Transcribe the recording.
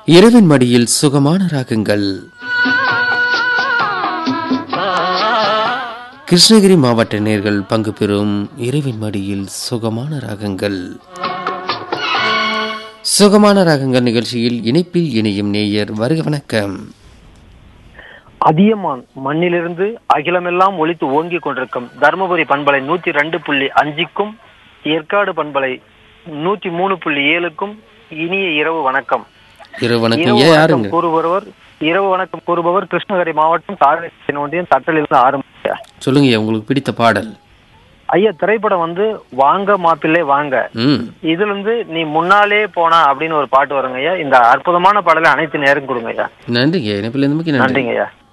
இரவின் மடியில் சுகமான ராகங்கள் கிருஷ்ணகிரி மாவட்ட நேர்கள் பங்கு பெறும் இரவின் மடியில் சுகமான ராகங்கள் சுகமான ராகங்கள் நிகழ்ச்சியில் இணைப்பில் இணையும் நேயர் வருக வணக்கம் அதியமான் மண்ணிலிருந்து அகிலமெல்லாம் ஒலித்து ஓங்கிக் கொண்டிருக்கும் தருமபுரி பண்பலை நூத்தி ரெண்டு புள்ளி அஞ்சுக்கும் ஏற்காடு பண்பலை நூத்தி மூணு புள்ளி ஏழுக்கும் இனிய இரவு வணக்கம் இரவு வணக்கம் இரவு ஏன் வணக்கம் யாருங்க கூறுபவர் இரவு வணக்கம் கூறுபவர் கிருஷ்ணகிரி மாவட்டம் தாழ்நிலை ஒன்றியம் தட்டலிலிருந்து ஆரம்பிச்ச சொல்லுங்க ஐயா, உங்களுக்கு பிடித்த பாடல் ஐயா திரைப்படம் வந்து வாங்க மாப்பிள்ளை வாங்க ம் இதுல இருந்து நீ முன்னாலே போனா அப்படின்னு ஒரு பாட்டு வருங்க ஐயா இந்த அற்புதமான பாடலை அனைத்து நேரம் கொடுங்க ஐயா நன்றிங்க இணைப்பில் இருந்து நன்றி நன்றிங்க ஐயா